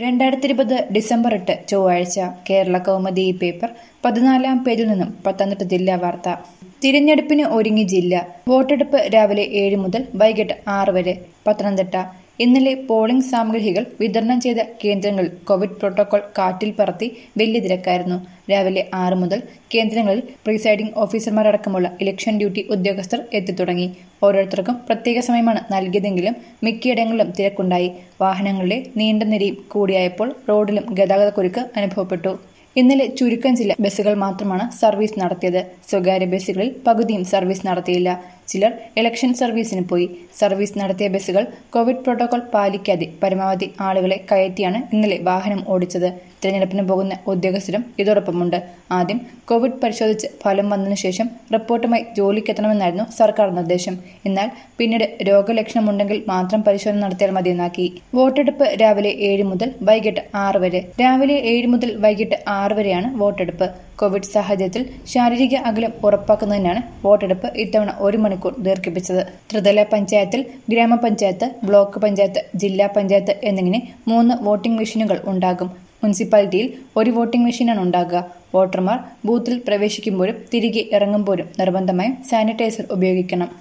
രണ്ടായിരത്തി ഇരുപത് ഡിസംബർ എട്ട് ചൊവ്വാഴ്ച കേരള കൗമുദി ഈ പേപ്പർ പതിനാലാം പേജിൽ നിന്നും പത്തനംതിട്ട ജില്ലാ വാർത്ത തിരഞ്ഞെടുപ്പിന് ഒരുങ്ങി ജില്ല വോട്ടെടുപ്പ് രാവിലെ ഏഴ് മുതൽ വൈകിട്ട് ആറ് വരെ പത്തനംതിട്ട ഇന്നലെ പോളിംഗ് സാമഗ്രികൾ വിതരണം ചെയ്ത കേന്ദ്രങ്ങളിൽ കോവിഡ് പ്രോട്ടോകോൾ കാറ്റിൽ പറത്തി വലിയ തിരക്കായിരുന്നു രാവിലെ ആറ് മുതൽ കേന്ദ്രങ്ങളിൽ പ്രീസൈഡിംഗ് ഓഫീസർമാരടക്കമുള്ള ഇലക്ഷൻ ഡ്യൂട്ടി ഉദ്യോഗസ്ഥർ എത്തിത്തുടങ്ങി ഓരോരുത്തർക്കും പ്രത്യേക സമയമാണ് നൽകിയതെങ്കിലും മിക്കയിടങ്ങളിലും തിരക്കുണ്ടായി വാഹനങ്ങളുടെ നീണ്ട നിരയും കൂടിയായപ്പോൾ റോഡിലും ഗതാഗതക്കുരുക്ക് അനുഭവപ്പെട്ടു ഇന്നലെ ചുരുക്കം ചില ബസ്സുകൾ മാത്രമാണ് സർവീസ് നടത്തിയത് സ്വകാര്യ ബസ്സുകളിൽ പകുതിയും സർവീസ് നടത്തിയില്ല ചിലർ ഇലക്ഷൻ സർവീസിന് പോയി സർവീസ് നടത്തിയ ബസ്സുകൾ കോവിഡ് പ്രോട്ടോകോൾ പാലിക്കാതെ പരമാവധി ആളുകളെ കയറ്റിയാണ് ഇന്നലെ വാഹനം ഓടിച്ചത് തിരഞ്ഞെടുപ്പിന് പോകുന്ന ഉദ്യോഗസ്ഥരും ഇതോടൊപ്പമുണ്ട് ആദ്യം കോവിഡ് പരിശോധിച്ച് ഫലം വന്നതിനു ശേഷം റിപ്പോർട്ടുമായി ജോലിക്കെത്തണമെന്നായിരുന്നു സർക്കാർ നിർദ്ദേശം എന്നാൽ പിന്നീട് രോഗലക്ഷണമുണ്ടെങ്കിൽ മാത്രം പരിശോധന നടത്തിയാൽ മതിയെന്നാക്കി വോട്ടെടുപ്പ് രാവിലെ ഏഴ് മുതൽ വൈകിട്ട് ആറ് വരെ രാവിലെ ഏഴ് മുതൽ വൈകിട്ട് ആറ് വരെയാണ് വോട്ടെടുപ്പ് കോവിഡ് സാഹചര്യത്തിൽ ശാരീരിക അകലം ഉറപ്പാക്കുന്നതിനാണ് വോട്ടെടുപ്പ് ഇത്തവണ ഒരു മണിക്കൂർ ദീർഘിപ്പിച്ചത് ത്രിതല പഞ്ചായത്തിൽ ഗ്രാമപഞ്ചായത്ത് ബ്ലോക്ക് പഞ്ചായത്ത് ജില്ലാ പഞ്ചായത്ത് എന്നിങ്ങനെ മൂന്ന് വോട്ടിംഗ് മെഷീനുകൾ ഉണ്ടാകും മുനിസിപ്പാലിറ്റിയിൽ ഒരു വോട്ടിംഗ് മെഷീനാണ് ഉണ്ടാകുക വോട്ടർമാർ ബൂത്തിൽ പ്രവേശിക്കുമ്പോഴും തിരികെ ഇറങ്ങുമ്പോഴും നിർബന്ധമായും സാനിറ്റൈസർ ഉപയോഗിക്കണം